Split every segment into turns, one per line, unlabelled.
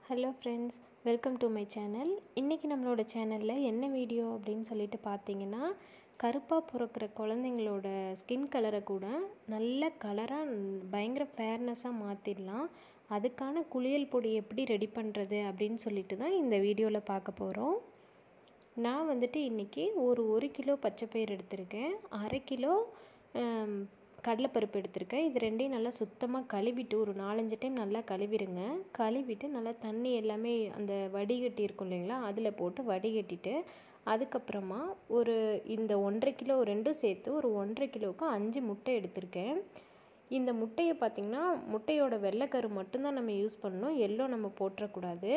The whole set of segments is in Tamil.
hello friends welcome to my channel இன்றைக்கி நம்மளோட சேனலில் என்ன வீடியோ அப்படின்னு சொல்லிட்டு பார்த்தீங்கன்னா கருப்பாக பிறக்கிற குழந்தைங்களோட ஸ்கின் கலரை கூட நல்ல கலராக பயங்கர ஃபேர்னஸாக மாற்றிடலாம் அதுக்கான குளியல் பொடி எப்படி ரெடி பண்ணுறது அப்படின்னு சொல்லிட்டு தான் இந்த வீடியோவில் பார்க்க போகிறோம் நான் வந்துட்டு இன்றைக்கி ஒரு ஒரு கிலோ பச்சைப்பயிறு எடுத்திருக்கேன் அரை கிலோ கடலைப்பருப்பு எடுத்திருக்கேன் இது ரெண்டையும் நல்லா சுத்தமாக கழுவிட்டு ஒரு நாலஞ்சு டைம் நல்லா கழுவிடுங்க கழுவிட்டு நல்லா தண்ணி எல்லாமே அந்த வடிகட்டி இருக்கும் இல்லைங்களா அதில் போட்டு வடிகட்டிட்டு அதுக்கப்புறமா ஒரு இந்த ஒன்றரை கிலோ ரெண்டும் சேர்த்து ஒரு ஒன்றரை கிலோவுக்கு அஞ்சு முட்டை எடுத்திருக்கேன் இந்த முட்டையை பார்த்திங்கன்னா முட்டையோட வெள்ளைக்கரு மட்டும்தான் நம்ம யூஸ் பண்ணணும் எல்லோ நம்ம போட்டுறக்கூடாது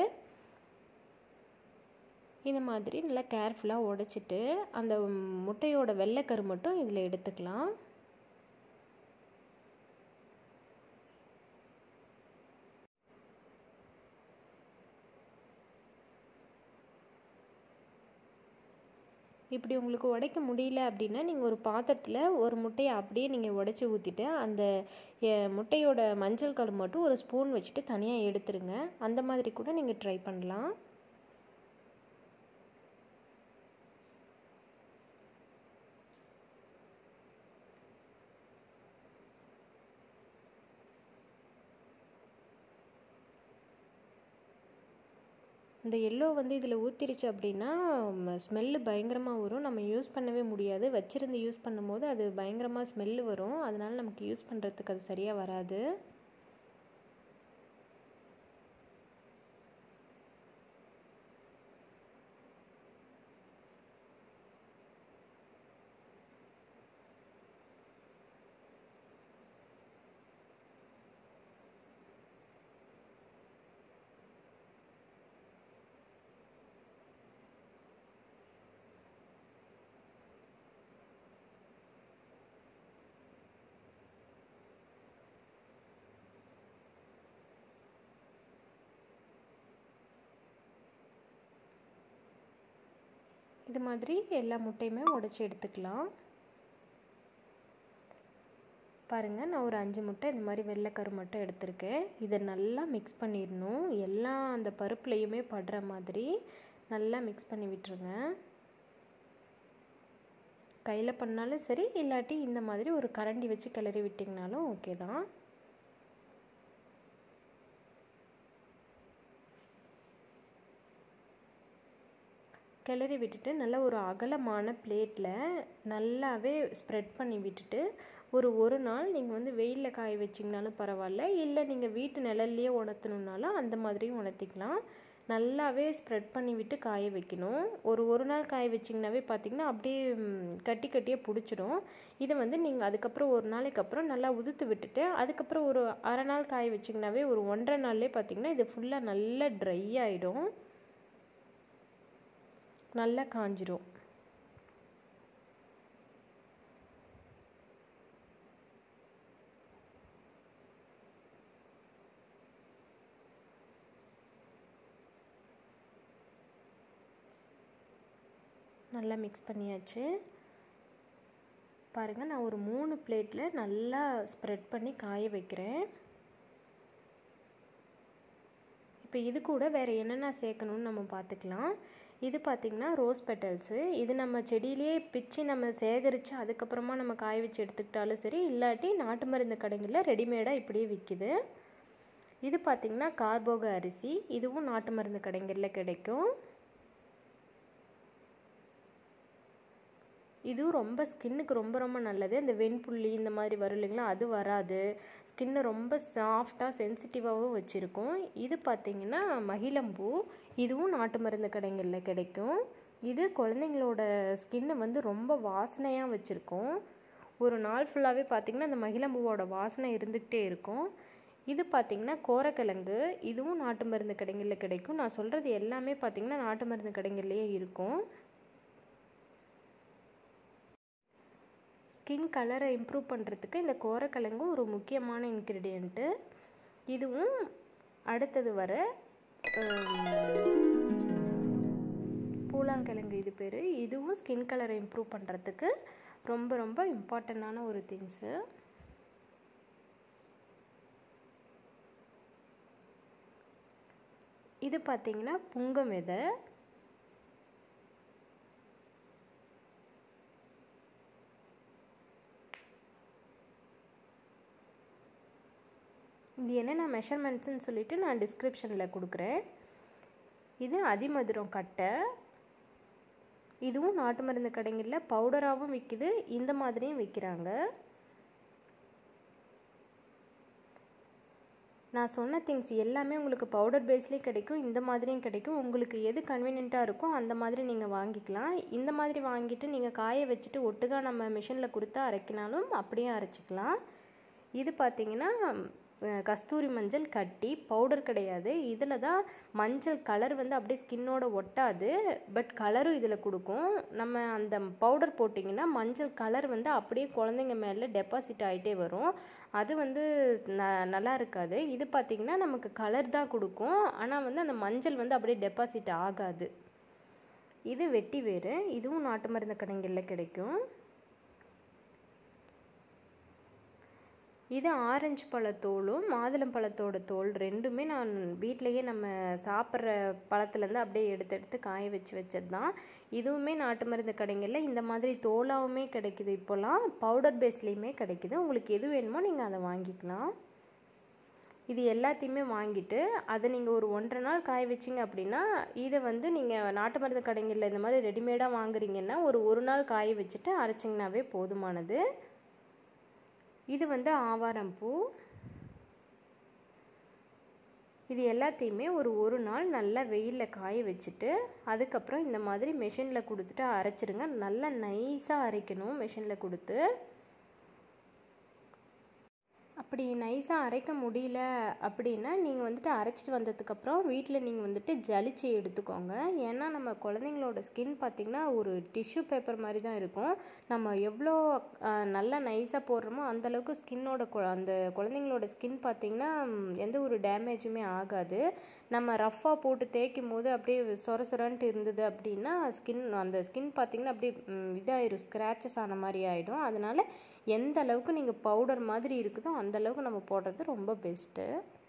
இந்த மாதிரி நல்லா கேர்ஃபுல்லாக உடச்சிட்டு அந்த முட்டையோட வெள்ளைக்கரு மட்டும் இதில் எடுத்துக்கலாம் இப்படி உங்களுக்கு உடைக்க முடியல அப்படின்னா நீங்கள் ஒரு பாத்திரத்தில் ஒரு முட்டையை அப்படியே நீங்கள் உடச்சி ஊற்றிட்டு அந்த முட்டையோட மஞ்சள் கரு மட்டும் ஒரு ஸ்பூன் வச்சுட்டு தனியாக எடுத்துருங்க அந்த மாதிரி கூட நீங்கள் ட்ரை பண்ணலாம் இந்த எல்லோ வந்து இதில் ஊற்றிருச்சு அப்படின்னா ஸ்மெல்லு பயங்கரமாக வரும் நம்ம யூஸ் பண்ணவே முடியாது வச்சுருந்து யூஸ் பண்ணும்போது அது பயங்கரமாக ஸ்மெல்லு வரும் அதனால் நமக்கு யூஸ் பண்ணுறதுக்கு அது சரியாக வராது இது மாதிரி எல்லா முட்டையுமே உடச்சி எடுத்துக்கலாம் பாருங்கள் நான் ஒரு அஞ்சு முட்டை இந்த மாதிரி வெள்ளைக்கரு மட்டும் எடுத்திருக்கேன் இதை நல்லா மிக்ஸ் பண்ணிடணும் எல்லா அந்த பருப்புலையுமே படுற மாதிரி நல்லா மிக்ஸ் பண்ணி விட்டுருங்க கையில் பண்ணாலும் சரி இல்லாட்டி இந்த மாதிரி ஒரு கரண்டி வச்சு கிளறி விட்டிங்கனாலும் ஓகே தான் கிளறி விட்டுட்டு நல்லா ஒரு அகலமான பிளேட்டில் நல்லாவே ஸ்ப்ரெட் பண்ணி விட்டுட்டு ஒரு ஒரு நாள் நீங்கள் வந்து வெயிலில் காய வச்சிங்கனாலும் பரவாயில்ல இல்லை நீங்கள் வீட்டு நிழல்லையே உணர்த்தணுன்னாலும் அந்த மாதிரியும் உணர்த்திக்கலாம் நல்லாவே ஸ்ப்ரெட் பண்ணி விட்டு காய வைக்கணும் ஒரு ஒரு நாள் காய வச்சிங்கனாவே பார்த்திங்கன்னா அப்படியே கட்டி கட்டியே பிடிச்சிடும் இதை வந்து நீங்கள் அதுக்கப்புறம் ஒரு நாளைக்கு அப்புறம் நல்லா உதுத்து விட்டுட்டு அதுக்கப்புறம் ஒரு அரை நாள் காய வச்சிங்கனாவே ஒரு ஒன்றரை நாள்லேயே பார்த்திங்கன்னா இது ஃபுல்லாக நல்லா ட்ரை ஆகிடும் நல்லா காஞ்சிரும் நல்லா மிக்ஸ் பண்ணியாச்சு பாருங்கள் நான் ஒரு மூணு பிளேட்டில் நல்லா ஸ்ப்ரெட் பண்ணி காய வைக்கிறேன் இப்போ இது கூட வேறு என்னென்ன சேர்க்கணுன்னு நம்ம பார்த்துக்கலாம் இது பார்த்திங்கன்னா ரோஸ் பெட்டல்ஸு இது நம்ம செடியிலேயே பிச்சு நம்ம சேகரித்து அதுக்கப்புறமா நம்ம காய வச்சு எடுத்துக்கிட்டாலும் சரி இல்லாட்டி நாட்டு மருந்து கடைகளில் ரெடிமேடாக இப்படியே விற்கிது இது பார்த்திங்கன்னா கார்போக அரிசி இதுவும் நாட்டு மருந்து கடைகளில் கிடைக்கும் இதுவும் ரொம்ப ஸ்கின்னுக்கு ரொம்ப ரொம்ப நல்லது இந்த வெண்புள்ளி இந்த மாதிரி வரும் இல்லைங்களா அது வராது ஸ்கின்னை ரொம்ப சாஃப்டாக சென்சிட்டிவாகவும் வச்சுருக்கும் இது பார்த்திங்கன்னா மகிழம்பூ இதுவும் நாட்டு மருந்து கடைகளில் கிடைக்கும் இது குழந்தைங்களோட ஸ்கின்னை வந்து ரொம்ப வாசனையாக வச்சுருக்கோம் ஒரு நாள் ஃபுல்லாகவே பார்த்திங்கன்னா அந்த மகிழம்பூவோட வாசனை இருந்துக்கிட்டே இருக்கும் இது பார்த்திங்கன்னா கோரக்கிழங்கு இதுவும் நாட்டு மருந்து கடைகளில் கிடைக்கும் நான் சொல்கிறது எல்லாமே பார்த்திங்கன்னா நாட்டு மருந்து கடைகள்லேயே இருக்கும் ஸ்கின் கலரை இம்ப்ரூவ் பண்ணுறதுக்கு இந்த கோரக்கிழங்கும் ஒரு முக்கியமான இன்க்ரீடியண்ட்டு இதுவும் அடுத்தது வர பூலாங்கிழங்கு இது பேர் இதுவும் ஸ்கின் கலரை இம்ப்ரூவ் பண்ணுறதுக்கு ரொம்ப ரொம்ப இம்பார்ட்டண்ட்டான ஒரு திங்ஸு இது பார்த்திங்கன்னா புங்கம் விதை இது என்னென்ன மெஷர்மெண்ட்ஸ்னு சொல்லிவிட்டு நான் டிஸ்கிரிப்ஷனில் கொடுக்குறேன் இது அதிமதுரம் கட்டை இதுவும் நாட்டு மருந்து கடைகளில் பவுடராகவும் விற்கிது இந்த மாதிரியும் விற்கிறாங்க நான் சொன்ன திங்ஸ் எல்லாமே உங்களுக்கு பவுடர் பேஸ்லேயும் கிடைக்கும் இந்த மாதிரியும் கிடைக்கும் உங்களுக்கு எது கன்வீனியண்ட்டாக இருக்கோ அந்த மாதிரி நீங்கள் வாங்கிக்கலாம் இந்த மாதிரி வாங்கிட்டு நீங்கள் காய வச்சுட்டு ஒட்டுக்கா நம்ம மிஷினில் கொடுத்தா அரைக்கினாலும் அப்படியே அரைச்சிக்கலாம் இது பார்த்திங்கன்னா கஸ்தூரி மஞ்சள் கட்டி பவுடர் கிடையாது இதில் தான் மஞ்சள் கலர் வந்து அப்படியே ஸ்கின்னோட ஒட்டாது பட் கலரும் இதில் கொடுக்கும் நம்ம அந்த பவுடர் போட்டிங்கன்னா மஞ்சள் கலர் வந்து அப்படியே குழந்தைங்க மேலே டெபாசிட் ஆகிட்டே வரும் அது வந்து ந நல்லா இருக்காது இது பார்த்திங்கன்னா நமக்கு கலர் தான் கொடுக்கும் ஆனால் வந்து அந்த மஞ்சள் வந்து அப்படியே டெபாசிட் ஆகாது இது வெட்டி வேறு இதுவும் நாட்டு மருந்து கடைகளில் கிடைக்கும் இது ஆரஞ்சு பழத்தோலும் மாதுளம் பழத்தோட தோல் ரெண்டுமே நான் வீட்டிலையே நம்ம சாப்பிட்ற பழத்துலேருந்து அப்படியே எடுத்து எடுத்து காய வச்சு வச்சது தான் இதுவுமே நாட்டு மருந்து கடைகளில் இந்த மாதிரி தோலாவுமே கிடைக்குது இப்போலாம் பவுடர் பேஸ்லேயுமே கிடைக்குது உங்களுக்கு எது வேணுமோ நீங்கள் அதை வாங்கிக்கலாம் இது எல்லாத்தையுமே வாங்கிட்டு அதை நீங்கள் ஒரு ஒன்றரை நாள் காய வச்சிங்க அப்படின்னா இதை வந்து நீங்கள் நாட்டு மருந்து கடைகளில் இந்த மாதிரி ரெடிமேடாக வாங்குறீங்கன்னா ஒரு ஒரு நாள் காய வச்சுட்டு அரைச்சிங்கனாவே போதுமானது இது வந்து ஆவாரம்பூ இது எல்லாத்தையுமே ஒரு ஒரு நாள் நல்லா வெயிலில் காய வச்சுட்டு அதுக்கப்புறம் இந்த மாதிரி மெஷினில் கொடுத்துட்டு அரைச்சிடுங்க நல்லா நைஸாக அரைக்கணும் மெஷினில் கொடுத்து அப்படி நைஸாக அரைக்க முடியல அப்படின்னா நீங்கள் வந்துட்டு அரைச்சிட்டு வந்ததுக்கப்புறம் வீட்டில் நீங்கள் வந்துட்டு ஜலிச்சு எடுத்துக்கோங்க ஏன்னா நம்ம குழந்தைங்களோட ஸ்கின் பார்த்திங்கன்னா ஒரு டிஷ்யூ பேப்பர் மாதிரி தான் இருக்கும் நம்ம எவ்வளோ நல்லா நைஸாக போடுறோமோ அந்தளவுக்கு ஸ்கின்னோட அந்த குழந்தைங்களோட ஸ்கின் பார்த்திங்கன்னா எந்த ஒரு டேமேஜுமே ஆகாது நம்ம ரஃப்பாக போட்டு தேய்க்கும் போது அப்படியே சொர சொரன்ட்டு இருந்தது அப்படின்னா ஸ்கின் அந்த ஸ்கின் பார்த்திங்கன்னா அப்படியே இதாயிரும் ஸ்க்ராச்சஸ் ஆன மாதிரி ஆகிடும் அதனால் எந்த அளவுக்கு நீங்கள் பவுடர் மாதிரி இருக்குதோ அந்த அளவுக்கு நம்ம போடுறது ரொம்ப பெஸ்ட்டு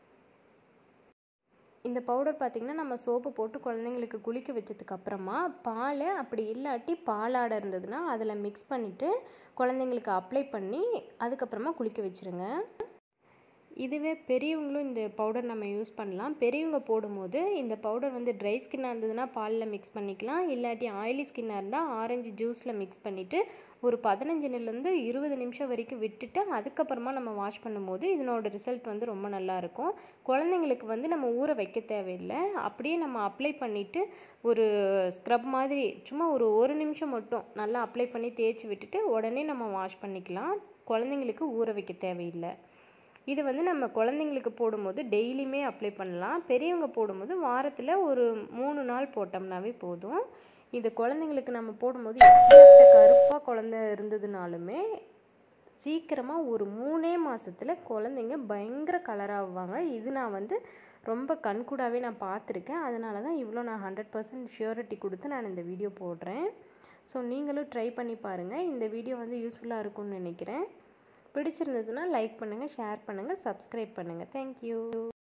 இந்த பவுடர் பார்த்திங்கன்னா நம்ம சோப்பு போட்டு குழந்தைங்களுக்கு குளிக்க வச்சதுக்கு அப்புறமா பால் அப்படி இல்லாட்டி பாலாடை இருந்ததுன்னா அதில் மிக்ஸ் பண்ணிவிட்டு குழந்தைங்களுக்கு அப்ளை பண்ணி அதுக்கப்புறமா குளிக்க வச்சுருங்க இதுவே பெரியவங்களும் இந்த பவுடர் நம்ம யூஸ் பண்ணலாம் பெரியவங்க போடும்போது இந்த பவுடர் வந்து ட்ரை ஸ்கின்னாக இருந்ததுன்னா பாலில் மிக்ஸ் பண்ணிக்கலாம் இல்லாட்டி ஆயிலி ஸ்கின்னாக இருந்தால் ஆரஞ்சு ஜூஸில் மிக்ஸ் பண்ணிவிட்டு ஒரு பதினஞ்சுலேருந்து இருபது நிமிஷம் வரைக்கும் விட்டுட்டு அதுக்கப்புறமா நம்ம வாஷ் பண்ணும்போது இதனோட ரிசல்ட் வந்து ரொம்ப நல்லாயிருக்கும் குழந்தைங்களுக்கு வந்து நம்ம ஊற வைக்க தேவையில்லை அப்படியே நம்ம அப்ளை பண்ணிவிட்டு ஒரு ஸ்க்ரப் மாதிரி சும்மா ஒரு ஒரு நிமிஷம் மட்டும் நல்லா அப்ளை பண்ணி தேய்ச்சி விட்டுட்டு உடனே நம்ம வாஷ் பண்ணிக்கலாம் குழந்தைங்களுக்கு ஊற வைக்க தேவையில்லை இது வந்து நம்ம குழந்தைங்களுக்கு போடும்போது டெய்லியுமே அப்ளை பண்ணலாம் பெரியவங்க போடும்போது வாரத்தில் ஒரு மூணு நாள் போட்டோம்னாவே போதும் இது குழந்தைங்களுக்கு நம்ம போடும்போது எப்படியாப்பட்ட கருப்பாக குழந்த இருந்ததுனாலுமே சீக்கிரமாக ஒரு மூணே மாதத்தில் குழந்தைங்க பயங்கர கலராகுவாங்க இது நான் வந்து ரொம்ப கண்கூடாகவே நான் பார்த்துருக்கேன் அதனால தான் இவ்வளோ நான் ஹண்ட்ரட் பர்சன்ட் ஷியூரிட்டி கொடுத்து நான் இந்த வீடியோ போடுறேன் ஸோ நீங்களும் ட்ரை பண்ணி பாருங்கள் இந்த வீடியோ வந்து யூஸ்ஃபுல்லாக இருக்கும்னு நினைக்கிறேன் பிடிச்சிருந்ததுன்னா லைக் பண்ணுங்கள் ஷேர் பண்ணுங்கள் சப்ஸ்கிரைப் பண்ணுங்கள் தேங்க்யூ